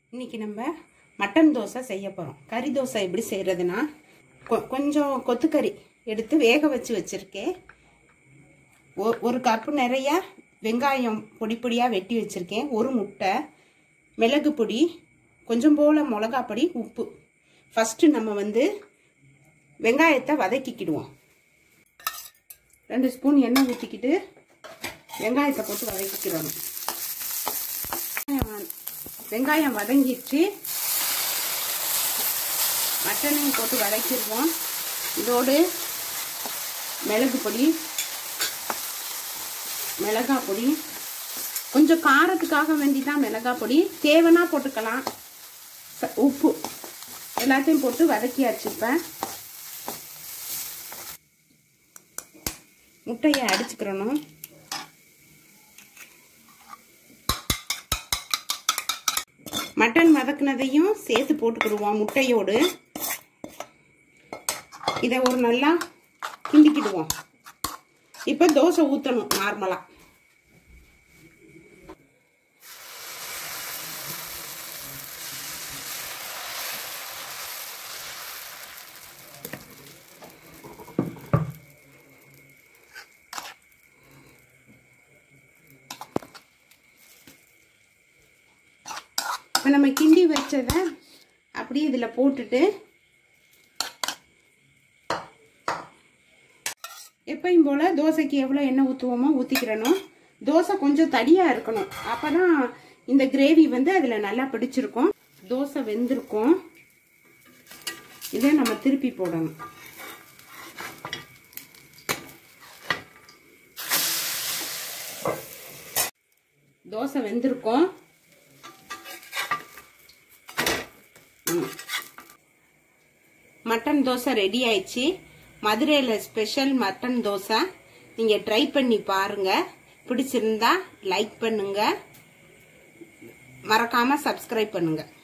இன்னைக்கு நம்ம மட்டன் தோசை செய்ய போகிறோம் கறி தோசை எப்படி செய்கிறதுனா கொஞ்சம் கொத்துக்கறி எடுத்து வேக வச்சு வச்சுருக்கேன் ஒரு கப்பு நிறைய வெங்காயம் பொடி பொடியாக வெட்டி வச்சுருக்கேன் ஒரு முட்டை மிளகு பொடி கொஞ்சம் போல் மிளகா பொடி உப்பு ஃபஸ்ட்டு நம்ம வந்து வெங்காயத்தை வதக்கிக்கிடுவோம் ரெண்டு ஸ்பூன் எண்ணெய் ஊற்றிக்கிட்டு வெங்காயத்தை போட்டு வதக்கிக்கிடணும் வெங்காயம் வதங்கிடுச்சு மட்டனையும் போட்டு வதக்கிடுவோம் இதோடு மிளகு பொடி மிளகா பொடி கொஞ்சம் காரத்துக்காக வேண்டி தான் மிளகா பொடி தேவைன்னா போட்டுக்கலாம் உப்பு எல்லாத்தையும் போட்டு வதக்கியாச்சு இப்போ முட்டையை அடிச்சுக்கிறணும் மட்டன் வதக்குனதையும் சேர்த்து போட்டுக்கிடுவோம் முட்டையோடு இதை ஒரு நல்லா கிண்டிக்கிடுவோம் இப்போ தோசை ஊற்றணும் நார்மலாக இப்போ நம்ம கிண்டி வச்சதை அப்படியே இதில் போட்டுட்டு எப்பயும் போல் தோசைக்கு எவ்வளோ எண்ணெய் ஊற்றுவோமோ ஊற்றிக்கிறணும் தோசை கொஞ்சம் தடியாக இருக்கணும் அப்போ தான் இந்த கிரேவி வந்து அதில் நல்லா பிடிச்சிருக்கும் தோசை வெந்திருக்கும் இதை நம்ம திருப்பி போடணும் தோசை வெந்திருக்கும் மட்டன் தோசை ரெடி ஆயிடுச்சு மதுரையில் ஸ்பெஷல் மட்டன் தோசை நீங்கள் ட்ரை பண்ணி பாருங்க பிடிச்சிருந்தா லைக் பண்ணுங்க மறக்காம சப்ஸ்கிரைப் பண்ணுங்க